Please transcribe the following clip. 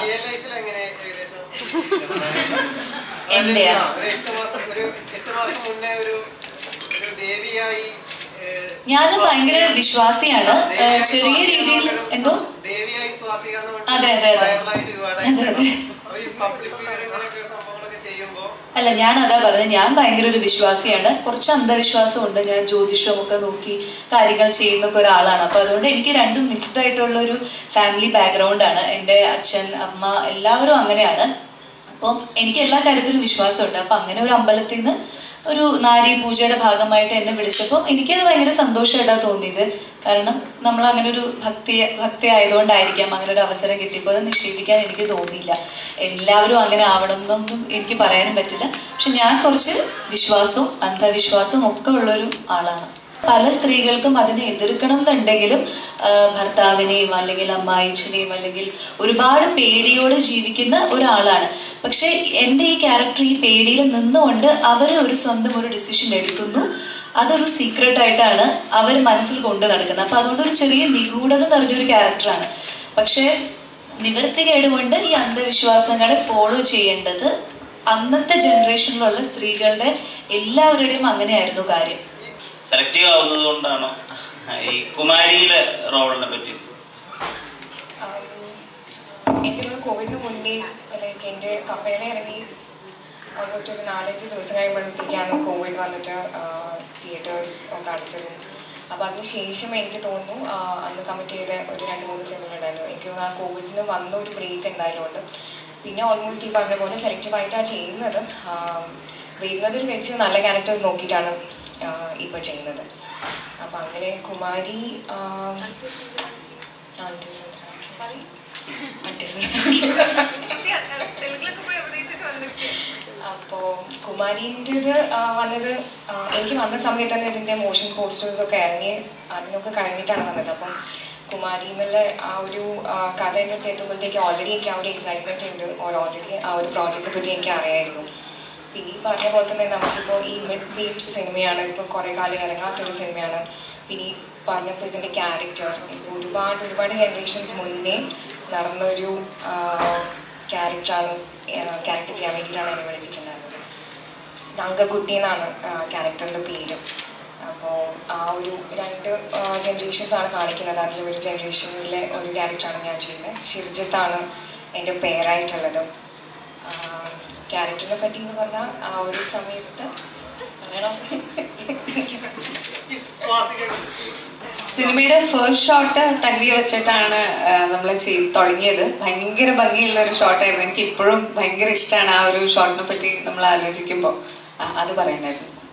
Real ലൈഫിൽ എങ്ങനെ ഏകദേശം എന്റെയാ? ആ, ഒരു എട്ട് മാസം ഒരു എട്ട് മാസം മുന്നേ ഒരു ഒരു ദേവിയായി ഏഹ്, ഞാൻ ഭയങ്കര വിശ്വാസിയാണ് ഏഹ്, ദേവിയായി ചെറിയ സ്വാസിക രീതിയിൽ എന്ന് എന്തോ ദേവിയായി സ്വാസിക എന്ന് പറഞ്ഞിട്ട് അതെ, അതെ, അതെ. വൈറലായിട്ട് വിവാദമായിട്ട് അതെ, അതെ. അപ്പൊ ഈ പബ്ലിക് ഇങ്ങനെയൊക്കെ സംഭവങ്ങളൊക്കെ ചെയ്യുമ്പോ അല്ല ഞാൻ അതാ പറഞ്ഞത് ഞാൻ ഭയങ്കര ഒരു വിശ്വാസിയാണ് കുറച്ച് അന്ധവിശ്വാസമുണ്ട് ഞാൻ ജ്യോതിഷവും ഒക്കെ നോക്കി കാര്യങ്ങൾ ചെയ്യുന്നൊക്കെ ഒരാളാണ് അപ്പൊ അതുകൊണ്ട് എനിക്ക് രണ്ടും മിക്സ്ഡ് ആയിട്ടുള്ള ഒരു ഫാമിലി ബാക്ക്ഗ്രൗണ്ട് ആണ് എൻ്റെ അച്ഛൻ അമ്മ എല്ലാവരും അങ്ങനെയാണ് അപ്പം എനിക്ക് എല്ലാ കാര്യത്തിലും വിശ്വാസമുണ്ട് അപ്പൊ അങ്ങനെ ഒരു അമ്പലത്തിൽ നിന്ന് ഒരു നാരി പൂജയുടെ ഭാഗമായിട്ട് എന്നെ വിളിച്ചപ്പോൾ എനിക്കത് ഭയങ്കര സന്തോഷമായിട്ടാണ് തോന്നിയത് കാരണം നമ്മൾ അങ്ങനെ ഒരു ഭക്തി ഭക്തി ആയതുകൊണ്ടായിരിക്കാം അങ്ങനെ ഒരു അവസരം കിട്ടിയപ്പോൾ അത് നിഷേധിക്കാൻ എനിക്ക് തോന്നിയില്ല എല്ലാവരും അങ്ങനെ ആവണം എന്നൊന്നും എനിക്ക് പറയാനും പറ്റില്ല പക്ഷെ ഞാൻ കുറച്ച് വിശ്വാസവും അന്ധവിശ്വാസവും ഒക്കെ ഉള്ളൊരു ആളാണ് പല സ്ത്രീകൾക്കും അതിനെ എതിർക്കണം എന്നുണ്ടെങ്കിലും ആ, ഭർത്താവിനെയും അല്ലെങ്കിൽ അമ്മായിച്ചനെയും അല്ലെങ്കിൽ ഒരുപാട് പേടിയോടെ ജീവിക്കുന്ന ഒരാളാണ് പക്ഷെ എൻ്റെ ഈ ക്യാരക്ടർ ഈ പേടിയിൽ നിന്നുകൊണ്ട് അവർ ഒരു സ്വന്തം ഒരു ഡിസിഷൻ എടുക്കുന്നു അതൊരു സീക്രട്ട് ആയിട്ടാണ് അവർ മനസ്സിൽ കൊണ്ടു നടക്കുന്നത് അപ്പൊ അതുകൊണ്ട് ഒരു ചെറിയ നിഗൂഢത നിറഞ്ഞൊരു ക്യാരക്ടറാണ് പക്ഷേ നിവൃത്തികേട് കൊണ്ട് ഈ അന്ധവിശ്വാസങ്ങളെ ഫോളോ ചെയ്യേണ്ടത് അന്നത്തെ ജനറേഷനിലുള്ള സ്ത്രീകളുടെ എല്ലാവരുടെയും അങ്ങനെയായിരുന്നു കാര്യം സെലക്റ്റീവ് ആവുന്നത് കൊണ്ടാണോ ഈ കുമാരിയിലെ റോളിനെ പറ്റി എനിക്കൊന്ന് കോവിഡിന് മുന്നേ ലൈക്ക് എൻ്റെ കപ്പയുടെ ഇറങ്ങി ഓൾമോസ്റ്റ് ഒരു നാലഞ്ച് ദിവസം കഴിയുമ്പോഴത്തേക്കാണ് കോവിഡ് വന്നിട്ട് തിയേറ്റേഴ്സ് ഒക്കെ അടച്ചതും അപ്പോൾ അതിന് ശേഷം എനിക്ക് തോന്നുന്നു ആ, അന്ന് കമ്മിറ്റ് ചെയ്ത ഒരു രണ്ട് മൂന്ന് സിനിമകളുണ്ടായിരുന്നു എനിക്ക് തോന്നുന്നു ആ കോവിഡിന് വന്ന ഒരു ബ്രേക്ക് എന്തായാലും ഉണ്ട് പിന്നെ ഓൾമോസ്റ്റ് ഈ പറഞ്ഞ പോലെ സെലക്റ്റീവ് ആയിട്ടാണ് ചെയ്യുന്നത് ആ, വരുന്നതിൽ വെച്ച് നല്ല ക്യാരക്ടേഴ്സ് നോക്കിയിട്ടാണ് ഇപ്പോൾ ചെയ്യുന്നത് അപ്പം അങ്ങനെ കുമാരി ആ, ആൻറ്റി സുന്ദരാക്കി. ആൻറ്റി സുന്ദരാക്കി. അപ്പോ കുമാരിൻ്റെത് വന്നത് ആ, എനിക്ക് വന്ന സമയത്ത് തന്നെ ഇതിന്റെ മോഷൻ പോസ്റ്റേഴ്സ് ഒക്കെ ഇറങ്ങി അതിനൊക്കെ കഴിഞ്ഞിട്ടാണ് വന്നത് അപ്പം കുമാരി എന്നുള്ള ആ ഒരു ആ, കഥ എൻ്റെ അടുത്ത് എത്തുമ്പോഴത്തേക്ക് ഓൾറെഡി എനിക്ക് ആ ഒരു എക്സൈറ്റ്മെന്റ് ഉണ്ട് ഓൾറെഡി ആ ഒരു പ്രോജക്റ്റിനെ പറ്റി എനിക്ക് അറിയായിരുന്നു പിന്നെ ഈ പറഞ്ഞ പോലെ തന്നെ നമുക്കിപ്പോൾ ഈ മിത്ത് ബേസ്ഡ് സിനിമയാണ് ഇപ്പോൾ കുറേ കാലം ഇറങ്ങാത്തൊരു സിനിമയാണ് പിന്നെ ഈ പറഞ്ഞപ്പോൾ ഇതിൻ്റെ ക്യാരക്ടർ ഇപ്പോൾ ഒരുപാട് ഒരുപാട് ജനറേഷൻസ് മുന്നേ നടന്നൊരു ക്യാരക്ടറാണ് ക്യാരക്ടർ ചെയ്യാൻ വേണ്ടിയിട്ടാണ് എന്നെ വിളിച്ചിട്ടുണ്ടായിരുന്നത് നങ്കക്കുട്ടി എന്നാണ് ക്യാരക്ടറിൻ്റെ പേര് അപ്പോൾ ആ ഒരു രണ്ട് ജനറേഷൻസ് ആണ് കാണിക്കുന്നത് അതിൽ ഒരു ജനറേഷനിലെ ഒരു ക്യാരക്ടറാണ് ഞാൻ ചെയ്യുന്നത് ഷിർജിത്താണ് എൻ്റെ പേരായിട്ടുള്ളത് ക്യാരക്ടറിനെ പറ്റി എന്ന് പറഞ്ഞാൽ ആ ഒരു സമയത്ത് പറയണോ ഈ സ്വാസിക സിനിമയുടെ ഫസ്റ്റ് ഷോട്ട് തല്ലി വെച്ചിട്ടാണ് നമ്മൾ ചെയ്ത് തുടങ്ങിയത് ഭയങ്കര ഭംഗിയുള്ള ഒരു ഷോട്ടായിരുന്നു എനിക്ക് ഇപ്പോഴും ഭയങ്കര ഇഷ്ടമാണ് ആ ഒരു ഷോട്ടിനെ പറ്റി നമ്മൾ ആലോചിക്കുമ്പോൾ അത് പറയാനായിരുന്നു